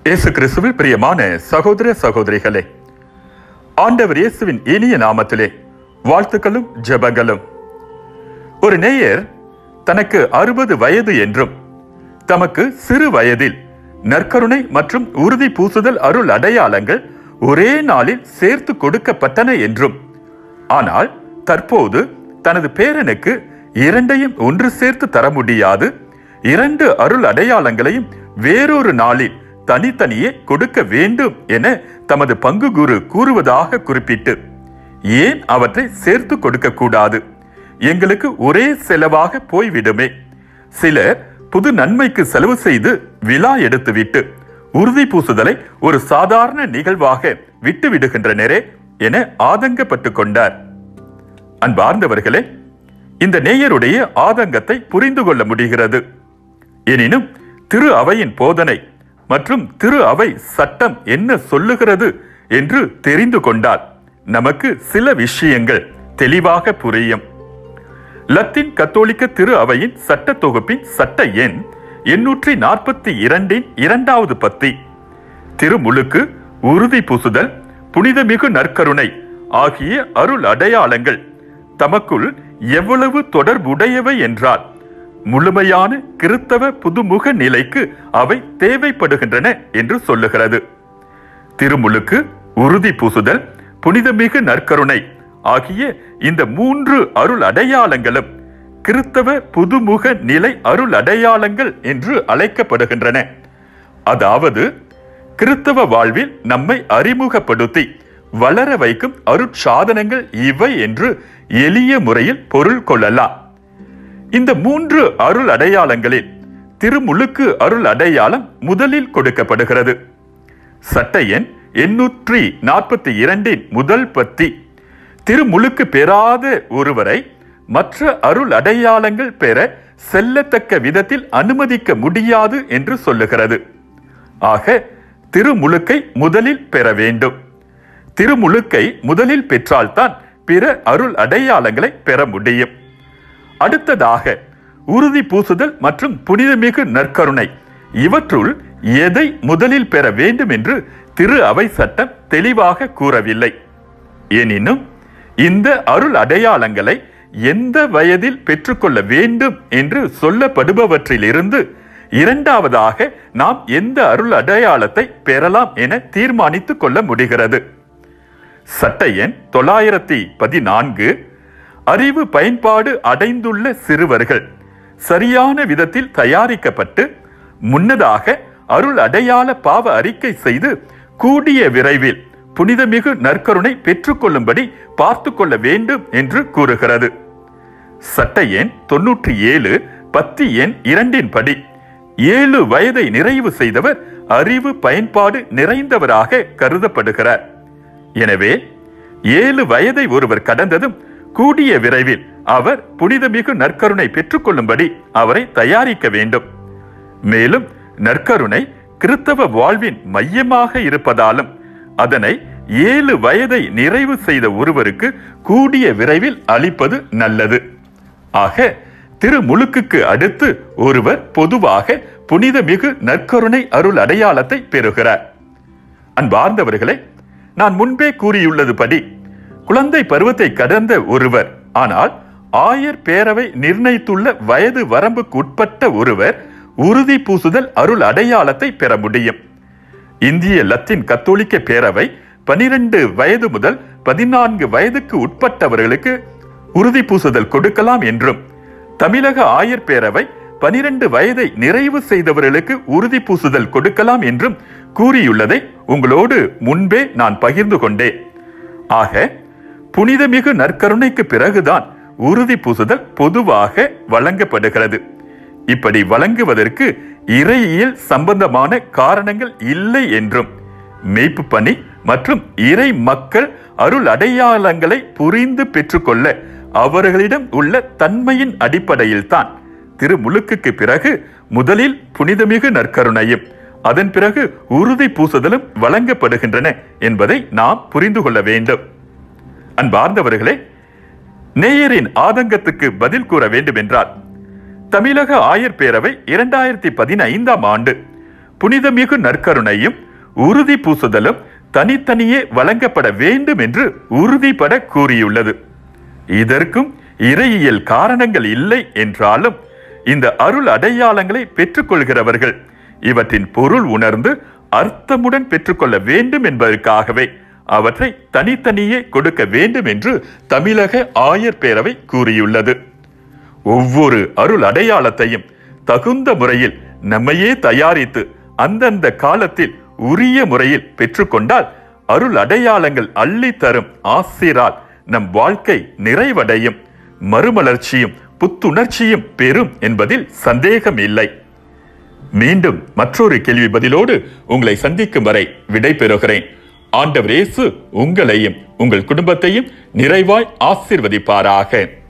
இயேசு கிறிஸ்துவில் பிரியமான சகோதர சகோதரிகளே ஆண்டவர் இயேசுவின் இனிய நாமத்திலே வாழ்த்துக்களும் ஜெபங்களும் ஒரு நேயர் தனக்கு அறுபது வயது என்றும் தமக்கு சிறு வயதில் நற்கருணை மற்றும் உறுதி பூசுதல் அருள் அடையாளங்கள் ஒரே நாளில் சேர்த்து கொடுக்கப்பட்டன என்றும் ஆனால் தற்போது தனது பேரனுக்கு இரண்டையும் ஒன்று சேர்த்து தர முடியாது இரண்டு அருள் அடையாளங்களையும் வேறொரு நாளில் தனித்தனியே கொடுக்க வேண்டும் என தமது பங்கு குரு கூறுவதாக குறிப்பிட்டு ஏன் அவற்றை சேர்த்து கொடுக்க கூடாது எங்களுக்கு ஒரே செலவாக போய்விடுமே சிலர் புது நன்மைக்கு செலவு செய்து விழா எடுத்துவிட்டு உறுதி பூசுதலை ஒரு சாதாரண நிகழ்வாக விட்டு விடுகின்றனரே என ஆதங்கப்பட்டு கொண்டார் அன்பார்ந்தவர்களே இந்த நேயருடைய ஆதங்கத்தை புரிந்து கொள்ள முடிகிறது எனினும் திரு அவையின் போதனை மற்றும் திரு அவை சட்டம் என்ன சொல்லுகிறது என்று தெரிந்து கொண்டால் நமக்கு சில விஷயங்கள் தெளிவாக புரியும் லத்தீன் கத்தோலிக்க திரு அவையின் சட்ட தொகுப்பின் சட்ட எண் எண்ணூற்றி நாற்பத்தி இரண்டின் இரண்டாவது பத்தி திருமுழுக்கு உறுதி பூசுதல் புனிதமிகு நற்கருணை ஆகிய அருள் அடையாளங்கள் தமக்குள் எவ்வளவு தொடர்புடையவை என்றால் முழுமையான கிறித்தவ புதுமுக நிலைக்கு அவை தேவைப்படுகின்றன என்று சொல்லுகிறது திருமுழுக்கு உறுதி பூசுதல் புனிதமிகு நற்கருணை ஆகிய இந்த மூன்று அருள் அடையாளங்களும் கிறித்தவ புதுமுக நிலை அருள் அடையாளங்கள் என்று அழைக்கப்படுகின்றன அதாவது கிறித்தவ வாழ்வில் நம்மை அறிமுகப்படுத்தி வளர வைக்கும் அருட்சாதனங்கள் இவை என்று எளிய முறையில் பொருள் கொள்ளலாம் இந்த மூன்று அருள் அடையாளங்களில் திருமுழுக்கு அருள் அடையாளம் முதலில் கொடுக்கப்படுகிறது சட்ட எண் எண்ணூற்றி நாற்பத்தி இரண்டின் முதல் பத்தி திருமுழுக்கு பெறாத ஒருவரை மற்ற அருள் அடையாளங்கள் பெற செல்லத்தக்க விதத்தில் அனுமதிக்க முடியாது என்று சொல்லுகிறது ஆக திருமுழுக்கை முதலில் பெற வேண்டும் திருமுழுக்கை முதலில் பெற்றால்தான் பிற அருள் அடையாளங்களை பெற முடியும் அடுத்ததாக உறுதி பூசுதல் மற்றும் புனிதமிகு நற்கருணை இவற்றுள் எதை முதலில் பெற வேண்டும் என்று திரு அவை சட்டம் தெளிவாக கூறவில்லை எனினும் இந்த அருள் அடையாளங்களை எந்த வயதில் பெற்றுக்கொள்ள வேண்டும் என்று சொல்லப்படுபவற்றிலிருந்து இரண்டாவதாக நாம் எந்த அருள் அடையாளத்தை பெறலாம் என தீர்மானித்துக் கொள்ள முடிகிறது சட்ட எண் தொள்ளாயிரத்தி பதினான்கு அறிவு பயன்பாடு அடைந்துள்ள சிறுவர்கள் சரியான விதத்தில் தயாரிக்கப்பட்டு முன்னதாக அருள் அடையாள பாவ அறிக்கை செய்து கூடிய விரைவில் புனிதமிகு நற்கருணை பெற்றுக்கொள்ளும்படி பார்த்து கொள்ள வேண்டும் என்று கூறுகிறது சட்ட எண் தொன்னூற்றி ஏழு பத்து எண் இரண்டின் படி ஏழு வயதை நிறைவு செய்தவர் அறிவு பயன்பாடு நிறைந்தவராக கருதப்படுகிறார் எனவே ஏழு வயதை ஒருவர் கடந்ததும் கூடிய விரைவில் அவர் புனிதமிகு நற்கருணை பெற்றுக்கொள்ளும்படி அவரை தயாரிக்க வேண்டும் மேலும் நற்கருணை கிறித்தவ வாழ்வின் மையமாக இருப்பதாலும் அதனை ஏழு வயதை நிறைவு செய்த ஒருவருக்கு கூடிய விரைவில் அளிப்பது நல்லது ஆக திருமுழுக்குக்கு அடுத்து ஒருவர் பொதுவாக புனிதமிகு நற்கருணை அருள் அடையாளத்தை பெறுகிறார் அன்பார்ந்தவர்களே நான் முன்பே கூறியுள்ளது படி குழந்தை பருவத்தை கடந்த ஒருவர் ஆனால் ஆயர் பேரவை நிர்ணயித்துள்ள வயது வரம்புக்கு உட்பட்ட ஒருவர் உறுதி பூசுதல் அருள் அடையாளத்தை பெற முடியும் இந்திய லத்தீன் கத்தோலிக்க பேரவை பனிரெண்டு வயது முதல் பதினான்கு வயதுக்கு உட்பட்டவர்களுக்கு உறுதி பூசுதல் கொடுக்கலாம் என்றும் தமிழக ஆயர் பேரவை பனிரெண்டு வயதை நிறைவு செய்தவர்களுக்கு உறுதி பூசுதல் கொடுக்கலாம் என்றும் கூறியுள்ளதை உங்களோடு முன்பே நான் பகிர்ந்து கொண்டேன் ஆக புனிதமிகு நற்கருணைக்கு பிறகுதான் உறுதி பூசுதல் பொதுவாக வழங்கப்படுகிறது இப்படி வழங்குவதற்கு இறையியல் சம்பந்தமான காரணங்கள் இல்லை என்றும் மெய்ப்பு பணி மற்றும் இறை மக்கள் அருள் அடையாளங்களை புரிந்து பெற்றுக்கொள்ள அவர்களிடம் உள்ள தன்மையின் அடிப்படையில் தான் திருமுழுக்குக்கு பிறகு முதலில் புனிதமிகு நற்கருணையும் அதன் பிறகு உறுதி பூசுதலும் வழங்கப்படுகின்றன என்பதை நாம் புரிந்து கொள்ள வேண்டும் அன்பார்ந்தவர்களே நேயரின் ஆதங்கத்துக்கு பதில் கூற வேண்டும் என்றால் தமிழக ஆயர் பேரவை இரண்டாயிரத்தி பதினைந்தாம் ஆண்டு புனிதமிகு நற்கருணையும் உறுதி பூசுதலும் தனித்தனியே வழங்கப்பட வேண்டும் என்று உறுதிபட கூறியுள்ளது இதற்கும் இறையியல் காரணங்கள் இல்லை என்றாலும் இந்த அருள் அடையாளங்களை பெற்றுக்கொள்கிறவர்கள் இவற்றின் பொருள் உணர்ந்து அர்த்தமுடன் பெற்றுக்கொள்ள வேண்டும் என்பதற்காகவே அவற்றை தனித்தனியே கொடுக்க வேண்டும் என்று தமிழக ஆயர் பேரவை கூறியுள்ளது ஒவ்வொரு அருள் அடையாளத்தையும் தகுந்த முறையில் நம்மையே தயாரித்து அந்தந்த காலத்தில் உரிய முறையில் பெற்றுக்கொண்டால் அருள் அடையாளங்கள் அள்ளி தரும் ஆசிரால் நம் வாழ்க்கை நிறைவடையும் மறுமலர்ச்சியும் புத்துணர்ச்சியும் பெறும் என்பதில் சந்தேகம் இல்லை மீண்டும் மற்றொரு கேள்வி பதிலோடு உங்களை சந்திக்கும் வரை விடை பெறுகிறேன் ஆண்டவர் இயேசு உங்களையும் உங்கள் குடும்பத்தையும் நிறைவாய் ஆசிர்வதிப்பாராக